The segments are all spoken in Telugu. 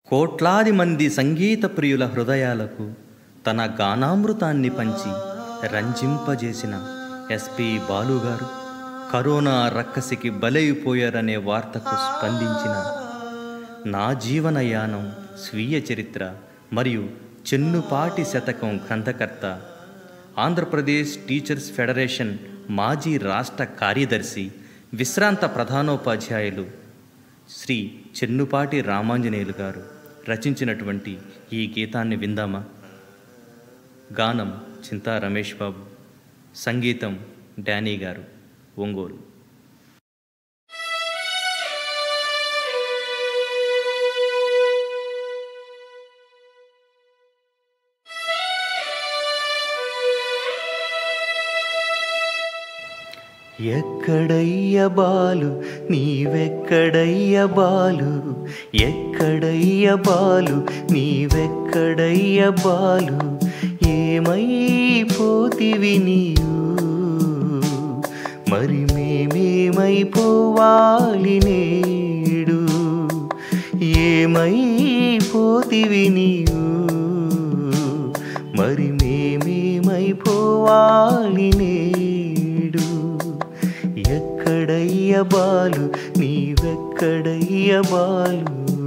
కోట్లాది మంది సంగీత ప్రియుల హృదయాలకు తన గానామృతాన్ని పంచి రంజింపజేసిన ఎస్పి బాలుగారు కరోనా రక్కసికి బలైపోయారనే వార్తకు స్పందించిన నా జీవనయానం స్వీయ చరిత్ర మరియు చెన్నుపాటి శతకం గ్రంథకర్త ఆంధ్రప్రదేశ్ టీచర్స్ ఫెడరేషన్ మాజీ రాష్ట్ర కార్యదర్శి విశ్రాంత ప్రధానోపాధ్యాయులు శ్రీ చెన్నుపాటి రామాంజనేయులు గారు రచించినటువంటి ఈ గీతాన్ని విందామా గానం చింతా రమేష్ బాబు సంగీతం డానీ గారు ఒంగోలు ఎక్కడయ్య బాలు నీవెక్కడయ్య బాలు ఎక్కడయ్య బాలు నీవెక్కడయ్య బాలు ఏమైపోతివి నీవు మరి మేమేమైపోవాలి నేడు ఏమైపోతివి నీవు మరి మేమేమైపోవాలి నేడు ఎక్కడయ్య బాలు నీవెక్కడయ్య బాలు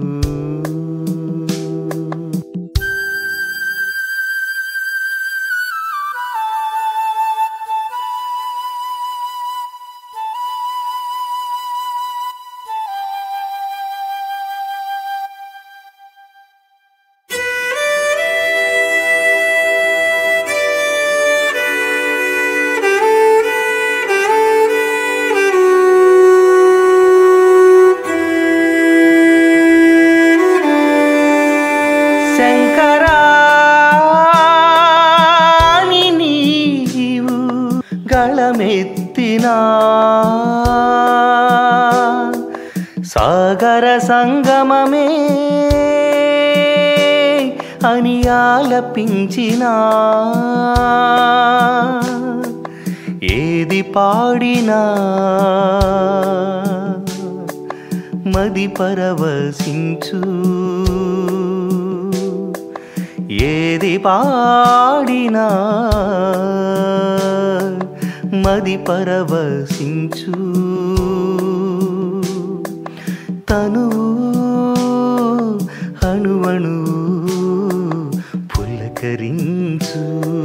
శంకరాని నీవు గళమెత్తినా సాగర సంగమమే అని ఆలపించినా ఏది పాడినా మది పరవశించు ఏది పాడినా మది పరవశించు తను అణువణు పులకరించు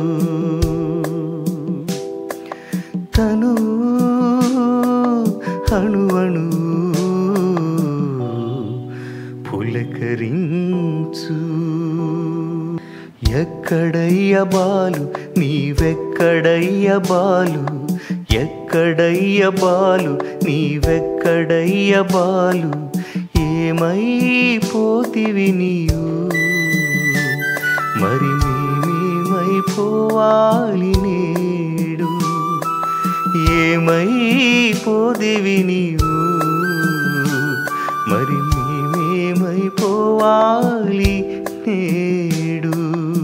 తను అణువణు పులకరించు ఎక్కడయ్య బాలు నీవెక్కడయ్య బాలు ఎక్కడయ్య బాలు నీవెక్కడయ్య బాలు ఏమైపోతివి నీవు మరి మేమేమైపోవాలి నేడు ఏమైపోదివి నీవు మరి మేమేమైపోవాలి నేడు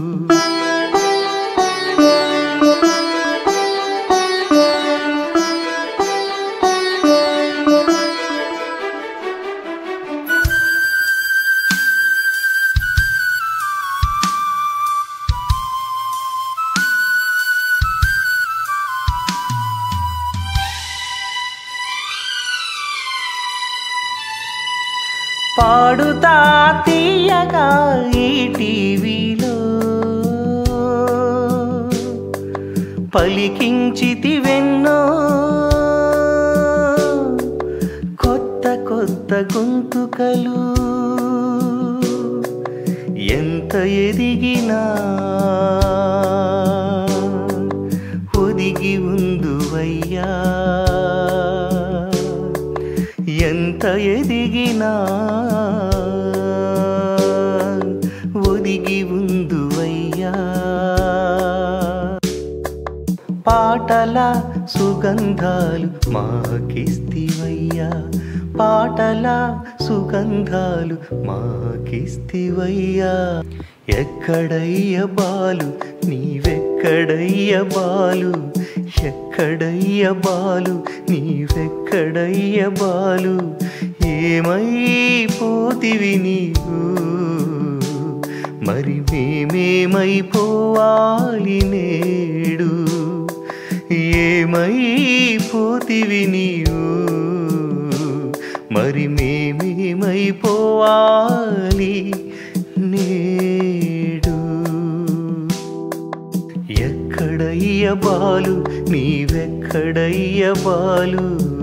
పాడుతా తీయగా ఈ టీవీలో పలికించితివెన్నో కొత్త కొత్త గొంతుకలు ఎంత ఎదిగినా ఒదిగి ఉందువయ్యా ఎంత ఎదిగినా ఒదిగి ఉందువయ్యా పాటల సుగంధాలు మాకిస్తివయ్యా పాటల సుగంధాలు మాకిస్తివయ్యా ఎక్కడయ్య బాలు నీవెక్కడయ్య బాలు ఎక్కడయ్య బాలు నీవెక్కడయ్య బాలు ఏమైపోతివి నీవు మరి మేమేమైపోవాలి నేడు ఏమైపోతివి నీవు మరి మేమేమైపోవాలి నేడు ఎక్కడయ్య బాలు నీవెక్కడయ్య బాలు